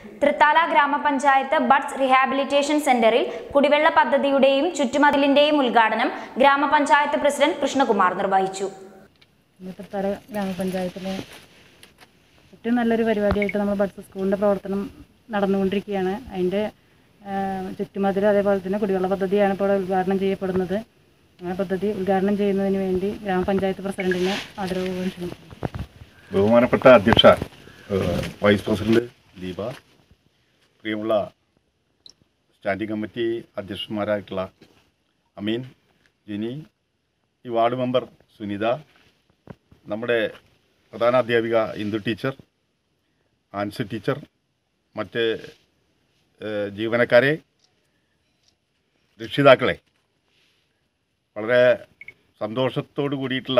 തൃത്താല ഗ്രാമപഞ്ചായത്ത് buds rehabilitation സെന്ററിൽ കുടിവെള്ള പദ്ധതിയുടെയും ചുറ്റുമതിലിന്റെയും ഉദ്ഘാടനം ഗ്രാമപഞ്ചായത്ത് പ്രസിഡന്റ് കൃഷ്ണകുമാർ നിർവഹിച്ചു ഇന്നത്തെ തല ഗ്രാമപഞ്ചായത്തിലെ ഏറ്റവും നല്ലൊരു പരിപാടിയായിട്ട് നമ്മൾ ബഡ്സ് സ്കൂളിൻ്റെ പ്രവർത്തനം നടന്നുകൊണ്ടിരിക്കുകയാണ് അതിൻ്റെ ചുറ്റുമതിൽ അതേപോലെ തന്നെ കുടിവെള്ള പദ്ധതിയാണ് ഇപ്പോൾ ഇവിടെ ഉദ്ഘാടനം ചെയ്യപ്പെടുന്നത് ആ പദ്ധതി ഉദ്ഘാടനം ചെയ്യുന്നതിന് വേണ്ടി ഗ്രാമപഞ്ചായത്ത് പ്രസിഡന്റിനെ ആദരവ് ക്ഷണിക്കുന്നു ബഹുമാനപ്പെട്ട അധ്യക്ഷ ഏഹ്, വൈസ് പ്രസിഡന്റ് ദീപ പ്രിയമുള്ള സ്റ്റാൻഡിംഗ് കമ്മിറ്റി അധ്യക്ഷന്മാരായിട്ടുള്ള അമീൻ ജിനി ഈ വാർഡ് മെമ്പർ സുനിത നമ്മുടെ പ്രധാന അധ്യാപിക ഇന്ദു ടീച്ചർ ആൻസി ടീച്ചർ മറ്റ് ഏഹ്, ജീവനക്കാരെ രക്ഷിതാക്കളെ വളരെ സന്തോഷത്തോടു കൂടിയിട്ടുള്ള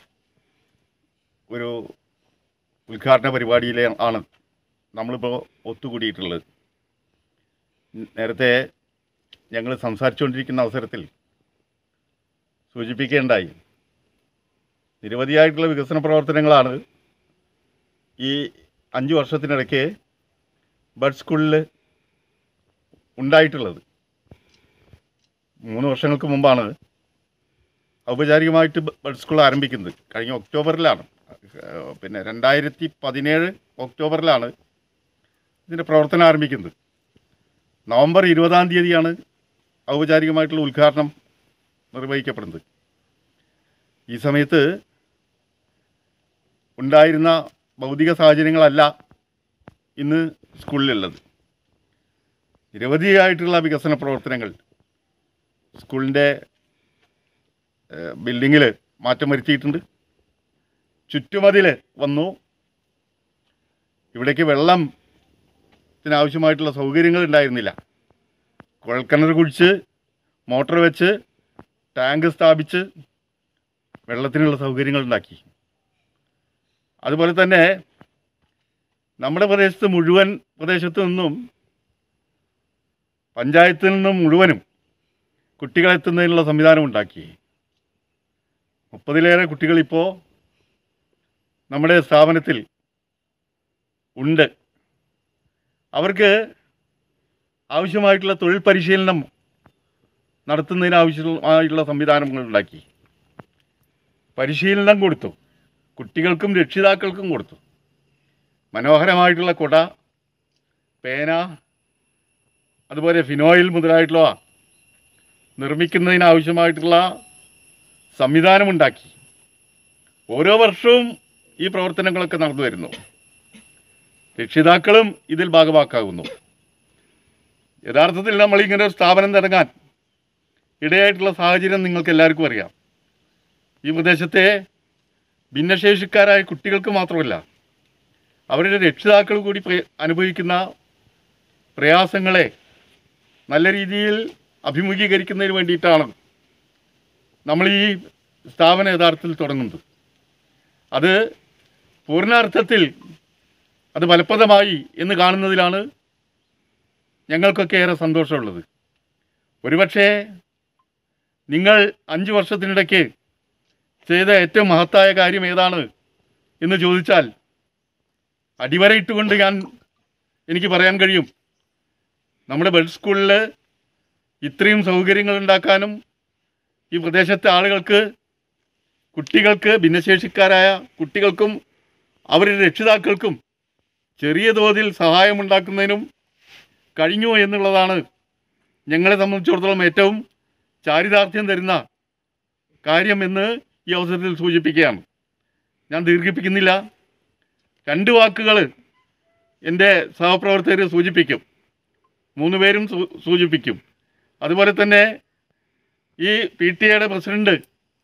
ഒരു ഉദ്ഘാടന പരിപാടിയിലെ ആണ് നമ്മളിപ്പോൾ ഒത്തുകൂടിയിട്ടുള്ളത് നേരത്തെ ഞങ്ങൾ സംസാരിച്ചുകൊണ്ടിരിക്കുന്ന അവസരത്തിൽ സൂചിപ്പിക്കേണ്ടായി നിരവധിയായിട്ടുള്ള വികസന പ്രവർത്തനങ്ങളാണ് ഈ അഞ്ച് വർഷത്തിനിടയ്ക്ക് ബഡ് സ്കൂളിൽ ഉണ്ടായിട്ടുള്ളത് മൂന്ന് വർഷങ്ങൾക്ക് മുമ്പാണ് ഔപചാരികമായിട്ട് ബഡ് സ്കൂൾ ആരംഭിക്കുന്നത് കഴിഞ്ഞ ഒക്ടോബറിലാണ് ഏഹ് പിന്നെ രണ്ടായിരത്തി പതിനേഴ് ഒക്ടോബറിലാണ് ഇതിൻ്റെ പ്രവർത്തനം ആരംഭിക്കുന്നത് നവംബർ ഇരുപതാം തീയതിയാണ് ഔപചാരികമായിട്ടുള്ള ഉദ്ഘാടനം നിർവഹിക്കപ്പെടുന്നത് ഈ സമയത്ത് ഉണ്ടായിരുന്ന ഭൗതിക സാഹചര്യങ്ങളല്ല ഇന്ന് സ്കൂളിലുള്ളത് നിരവധിയായിട്ടുള്ള വികസന പ്രവർത്തനങ്ങൾ സ്കൂളിൻ്റെ ബിൽഡിങ്ങിൽ മാറ്റം വരുത്തിയിട്ടുണ്ട് ചുറ്റുമതിൽ വന്നു ഇവിടേക്ക് വെള്ളത്തിനാവശ്യമായിട്ടുള്ള സൗകര്യങ്ങൾ ഉണ്ടായിരുന്നില്ല കുഴൽക്കിണർ കുഴിച്ച് മോട്ടോർ വെച്ച് ടാങ്ക് സ്ഥാപിച്ച് വെള്ളത്തിനുള്ള സൗകര്യങ്ങൾ ഉണ്ടാക്കി അതുപോലെ തന്നെ നമ്മുടെ പ്രദേശത്ത് മുഴുവൻ പ്രദേശത്തു നിന്നും പഞ്ചായത്തിൽ നിന്നും മുഴുവനും കുട്ടികളെത്തുന്നതിനുള്ള സംവിധാനം ഉണ്ടാക്കി മുപ്പതിലേറെ കുട്ടികളിപ്പോൾ നമ്മുടെ സ്ഥാപനത്തിൽ ഉണ്ട് അവർക്ക് ആവശ്യമായിട്ടുള്ള തൊഴിൽ പരിശീലനം നടത്തുന്നതിന് ആവശ്യമായിട്ടുള്ള സംവിധാനങ്ങൾ ഉണ്ടാക്കി പരിശീലനം കൊടുത്തു കുട്ടികൾക്കും രക്ഷിതാക്കൾക്കും കൊടുത്തു മനോഹരമായിട്ടുള്ള കുട പേന അതുപോലെ ഫിനോയിൽ മുതലായിട്ടുള്ള നിർമ്മിക്കുന്നതിനാവശ്യമായിട്ടുള്ള സംവിധാനമുണ്ടാക്കി ഓരോ വർഷവും ഈ പ്രവർത്തനങ്ങളൊക്കെ നടന്നു വരുന്നു രക്ഷിതാക്കളും ഇതിൽ ഭാഗമാക്കാകുന്നു യഥാർത്ഥത്തിൽ നമ്മൾ ഇങ്ങനെ ഒരു സ്ഥാപനം തുടങ്ങാൻ ഇടയായിട്ടുള്ള സാഹചര്യം നിങ്ങൾക്ക് എല്ലാവർക്കും അറിയാം ഈ പ്രദേശത്തെ ഭിന്നശേഷിക്കാരായ കുട്ടികൾക്ക് മാത്രമല്ല അവരുടെ രക്ഷിതാക്കൾ കൂടി പ്രയ- അനുഭവിക്കുന്ന പ്രയാസങ്ങളെ നല്ല രീതിയിൽ അഭിമുഖീകരിക്കുന്നതിന് വേണ്ടിയിട്ടാണ് നമ്മൾ ഈ സ്ഥാപനം യഥാർത്ഥത്തിൽ തുടങ്ങുന്നത് അത് പൂർണ്ണാർത്ഥത്തിൽ അത് ഫലപ്രദമായി എന്ന് കാണുന്നതിലാണ് ഞങ്ങൾക്കൊക്കെ ഏറെ സന്തോഷമുള്ളത് ഒരുപക്ഷേ നിങ്ങൾ അഞ്ച് വർഷത്തിനിടയ്ക്ക് ചെയ്ത ഏറ്റവും മഹത്തായ കാര്യം ഏതാണ് എന്ന് ചോദിച്ചാൽ അടിവരയിട്ടുകൊണ്ട് ഞാൻ എനിക്ക് പറയാൻ കഴിയും നമ്മുടെ ബഡ് സ്കൂളിൽ ഇത്രയും സൗകര്യങ്ങൾ ഉണ്ടാക്കാനും ഈ പ്രദേശത്തെ ആളുകൾക്ക് കുട്ടികൾക്ക് ഭിന്നശേഷിക്കാരായ കുട്ടികൾക്കും അവരുടെ രക്ഷിതാക്കൾക്കും ചെറിയ തോതിൽ സഹായമുണ്ടാക്കുന്നതിനും കഴിഞ്ഞു എന്നുള്ളതാണ് ഞങ്ങളെ സംബന്ധിച്ചിടത്തോളം ഏറ്റവും ചാരിതാർത്ഥ്യം തരുന്ന കാര്യം എന്ന് ഈ അവസരത്തിൽ സൂചിപ്പിക്കുകയാണ് ഞാൻ ദീർഘിപ്പിക്കുന്നില്ല രണ്ട് വാക്കുകൾ എൻ്റെ സഹപ്രവർത്തകർ സൂചിപ്പിക്കും മൂന്ന് പേരും സൂ- സൂചിപ്പിക്കും അതുപോലെ തന്നെ ഈ പി ടി എയുടെ പ്രസിഡന്റ്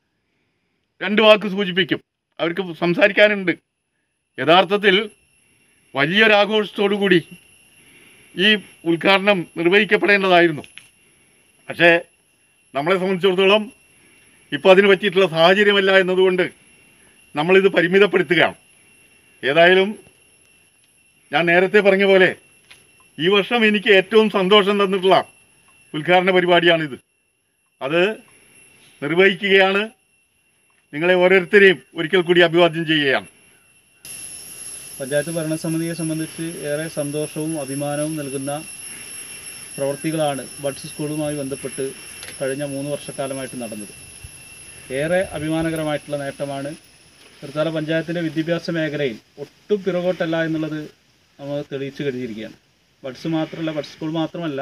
രണ്ട് വാക്ക് സൂചിപ്പിക്കും അവർക്ക് സംസാരിക്കാനുണ്ട് യഥാർത്ഥത്തിൽ വലിയൊരാഘോഷത്തോടു കൂടി ഈ ഉദ്ഘാടനം നിർവഹിക്കപ്പെടേണ്ടതായിരുന്നു പക്ഷേ നമ്മളെ സംബന്ധിച്ചിടത്തോളം ഇപ്പോൾ അതിന് പറ്റിയിട്ടുള്ള സാഹചര്യമല്ല എന്നതുകൊണ്ട് നമ്മളിത് പരിമിതപ്പെടുത്തുകയാണ് ഏതായാലും ഞാൻ നേരത്തെ പറഞ്ഞ പോലെ ഈ വർഷം എനിക്ക് ഏറ്റവും സന്തോഷം തന്നിട്ടുള്ള ഉദ്ഘാടന പരിപാടിയാണിത് അത് നിർവഹിക്കുകയാണ് നിങ്ങളെ ഓരോരുത്തരെയും ഒരിക്കൽ കൂടി അഭിവാദ്യം ചെയ്യുകയാണ് പഞ്ചായത്ത് ഭരണസമിതിയെ സംബന്ധിച്ച് ഏറെ സന്തോഷവും അഭിമാനവും നൽകുന്ന പ്രവർത്തികളാണ് ബഡ്സ് സ്കൂളുമായി ബന്ധപ്പെട്ട് കഴിഞ്ഞ മൂന്ന് വർഷക്കാലമായിട്ട് നടന്നത് ഏറെ അഭിമാനകരമായിട്ടുള്ള നേട്ടമാണ് തൃത്താല പഞ്ചായത്തിൻ്റെ വിദ്യാഭ്യാസ മേഖലയിൽ ഒട്ടും പിറകോട്ടല്ല എന്നുള്ളത് നമ്മൾ തെളിയിച്ചു കഴിഞ്ഞിരിക്കുകയാണ് ബഡ്സ് മാത്രമല്ല ബഡ്സ് സ്കൂൾ മാത്രമല്ല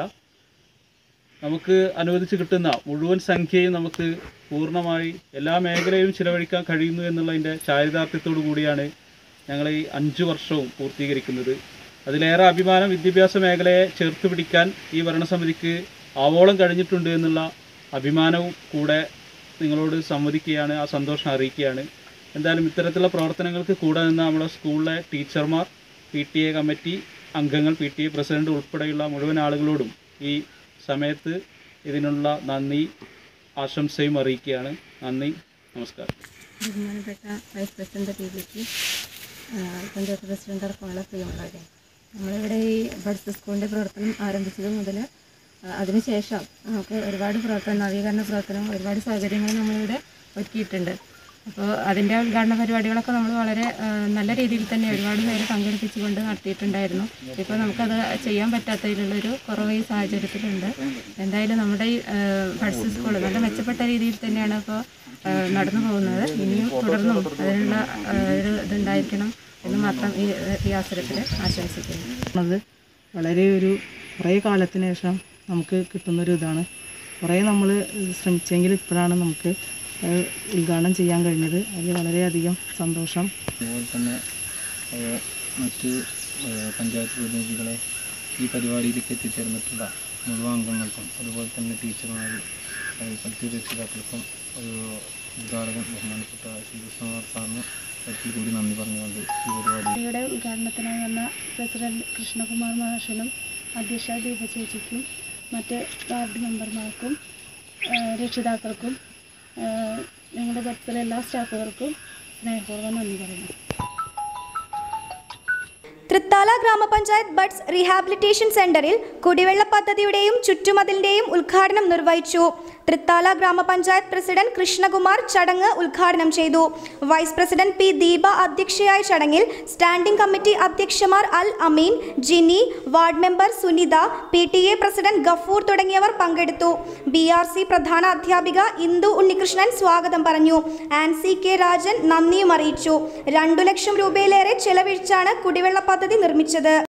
നമുക്ക് അനുവദിച്ച് കിട്ടുന്ന മുഴുവൻ സംഖ്യയും നമുക്ക് പൂർണ്ണമായി എല്ലാ മേഖലയിലും ചിലവഴിക്കാൻ കഴിയുന്നു എന്നുള്ളതിൻ്റെ ചാരിതാർത്ഥ്യത്തോടു കൂടിയാണ് ഞങ്ങൾ ഈ അഞ്ച് വർഷവും പൂർത്തീകരിക്കുന്നത് അതിലേറെ അഭിമാനം വിദ്യാഭ്യാസ മേഖലയെ ചേർത്ത് പിടിക്കാൻ ഈ ഭരണസമിതിക്ക് ആവോളം കഴിഞ്ഞിട്ടുണ്ട് എന്നുള്ള അഭിമാനവും കൂടെ നിങ്ങളോട് സംവദിക്കുകയാണ് ആ സന്തോഷം അറിയിക്കുകയാണ് എന്തായാലും ഇത്തരത്തിലുള്ള പ്രവർത്തനങ്ങൾക്ക് കൂടെ നിന്ന് നമ്മുടെ സ്കൂളിലെ ടീച്ചർമാർ പി ടി എ കമ്മിറ്റി അംഗങ്ങൾ പി ടി എ പ്രസിഡന്റ് ഉൾപ്പെടെയുള്ള മുഴുവൻ ആളുകളോടും ഈ സമയത്ത് ഇതിനുള്ള നന്ദി ആശംസയും അറിയിക്കുകയാണ് നന്ദി നമസ്കാരം ബഹുമാനപ്പെട്ട വൈസ് പ്രസിഡന്റ് പി ജിക്ക് പഞ്ചായത്ത് പ്രസിഡന്റ് അടക്കമുള്ള പ്രിയമുള്ളവരെ നമ്മളിവിടെ ഈ ബഡ്സ് സ്കൂളിൻ്റെ പ്രവർത്തനം ആരംഭിച്ചത് മുതൽ അതിനുശേഷം നമുക്ക് ഒരുപാട് പ്രവർത്തനം നവീകരണ പ്രവർത്തനം ഒരുപാട് സൗകര്യങ്ങൾ നമ്മളിവിടെ ഒരുക്കിയിട്ടുണ്ട് അപ്പോൾ അതിൻ്റെ ഉദ്ഘാടന പരിപാടികളൊക്കെ നമ്മൾ വളരെ ആ, നല്ല രീതിയിൽ തന്നെ ഒരുപാട് പേര് പങ്കെടുപ്പിച്ചുകൊണ്ട് നടത്തിയിട്ടുണ്ടായിരുന്നു ഇപ്പോൾ നമുക്കത് ചെയ്യാൻ പറ്റാത്തതിലുള്ളൊരു കുറവ് ഈ സാഹചര്യത്തിലുണ്ട് എന്തായാലും നമ്മുടെ ഈ ബഡ്സ് സ്കൂൾ നല്ല മെച്ചപ്പെട്ട രീതിയിൽ തന്നെയാണ് ഇപ്പോൾ നടന്നു പോകുന്നത് ഇനിയും തുടർന്നും അതിനുള്ള ആ, ഒരു ഇതുണ്ടായിരിക്കണം എന്ന് മാത്രം ഈ ഈ അവസരത്തിൽ ആശംസിക്കുന്നു അത് വളരെ ഒരു കുറേ കാലത്തിന് ശേഷം നമുക്ക് കിട്ടുന്നൊരു ഇതാണ് കുറേ നമ്മൾ ശ്രമിച്ചെങ്കിൽ ഇപ്പോഴാണ് നമുക്ക് അത് ഉദ്ഘാടനം ചെയ്യാൻ കഴിഞ്ഞത് അതിൽ വളരെയധികം സന്തോഷം അതുപോലെ തന്നെ ഏഹ്, മറ്റ് ഏഹ്, പഞ്ചായത്ത് പ്രതിനിധികളെ ഈ പരിപാടിയിലേക്ക് എത്തിച്ചേർന്നിട്ടുള്ള മുഴുവൻ അംഗങ്ങൾക്കും അതുപോലെ തന്നെ ടീച്ചർമാർ മറ്റ് രക്ഷിതാക്കൾക്കും ഒരു ഉദ്ഘാടകൻ ബഹുമാനപ്പെട്ട ശ്രീ കൃഷ്ണകുമാർ സാറിന് ഒരിക്കൽ കൂടി നന്ദി പറഞ്ഞുകൊണ്ട് ഈ പരിപാടി പരിപാടിയുടെ ഉദ്ഘാടനത്തിനായി വന്ന പ്രസിഡന്റ് കൃഷ്ണകുമാർ മഹർഷനും അധ്യക്ഷ ദീപ ചേച്ചിക്കും മറ്റ് വാർഡ് മെമ്പർമാർക്കും ആ, രക്ഷിതാക്കൾക്കും ആ, ഞങ്ങളുടെ ബസ്സിലെ എല്ലാ സ്റ്റാഫുകൾക്കും സ്നേഹപൂർവ്വം നന്ദി പറയുന്നു തൃത്താല ഗ്രാമപഞ്ചായത്ത് ബഡ്സ് റീഹാബിലിറ്റേഷൻ സെന്ററിൽ കുടിവെള്ള പദ്ധതിയുടെയും ചുറ്റുമതിലിന്റെയും ഉദ്ഘാടനം നിർവഹിച്ചു തൃത്താല ഗ്രാമപഞ്ചായത്ത് പ്രസിഡന്റ് കൃഷ്ണകുമാർ ചടങ്ങ് ഉദ്ഘാടനം ചെയ്തു വൈസ് പ്രസിഡന്റ് പി ദീപ അധ്യക്ഷയായ ചടങ്ങിൽ സ്റ്റാൻഡിംഗ് കമ്മിറ്റി അധ്യക്ഷമാർ Al Ameen Jini ward member Sunitha P T A president Gafoor തുടങ്ങിയവർ പങ്കെടുത്തു ബി ആർ സി പ്രധാന അധ്യാപിക ഇന്ദു ഉണ്ണികൃഷ്ണൻ സ്വാഗതം പറഞ്ഞു ആൻസി കെ രാജൻ നന്ദിയും അറിയിച്ചു രണ്ടു ലക്ഷം രൂപയിലേറെ ചെലവഴിച്ചാണ് കുടിവെള്ള പദ്ധതി നിർമ്മിച്ചത്